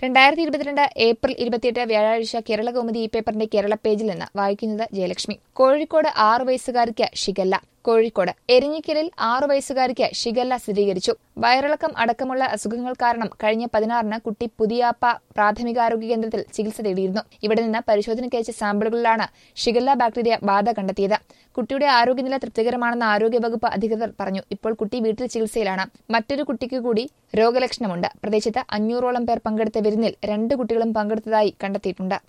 രണ്ടായിരത്തി ഇരുപത്തിരണ്ട് ഏപ്രിൽ ഇരുപത്തിയെട്ട് വ്യാഴാഴ്ച കേരള കൗമുദി ഈ പേപ്പറിന്റെ കേരള പേജിൽ നിന്ന് വായിക്കുന്നത് ജയലക്ഷ്മി കോഴിക്കോട് ആറു വയസ്സുകാരിക്ക് ഷിഗല്ല കോഴിക്കോട് എരിഞ്ഞിക്കലിൽ ആറു വയസ്സുകാരിക്ക് ഷിഗല്ല സ്ഥിരീകരിച്ചു വയറിളക്കം അടക്കമുള്ള അസുഖങ്ങൾ കാരണം കഴിഞ്ഞ പതിനാറിന് കുട്ടി പുതിയാപ്പ പ്രാഥമികാരോഗ്യ കേന്ദ്രത്തിൽ ചികിത്സ തേടിയിരുന്നു ഇവിടെ നിന്ന് പരിശോധനയ്ക്കയച്ച സാമ്പിളുകളിലാണ് ഷിഗല്ല ബാക്ടീരിയ ബാധ കണ്ടെത്തിയത് കുട്ടിയുടെ ആരോഗ്യനില തൃപ്തികരമാണെന്ന് ആരോഗ്യവകുപ്പ് അധികൃതർ പറഞ്ഞു ഇപ്പോൾ കുട്ടി വീട്ടിൽ ചികിത്സയിലാണ് മറ്റൊരു കുട്ടിക്ക് കൂടി രോഗലക്ഷണമുണ്ട് പ്രദേശത്ത് അഞ്ഞൂറോളം പേർ പങ്കെടുത്ത വിരുന്നിൽ രണ്ട് കുട്ടികളും പങ്കെടുത്തതായി കണ്ടെത്തിയിട്ടുണ്ട്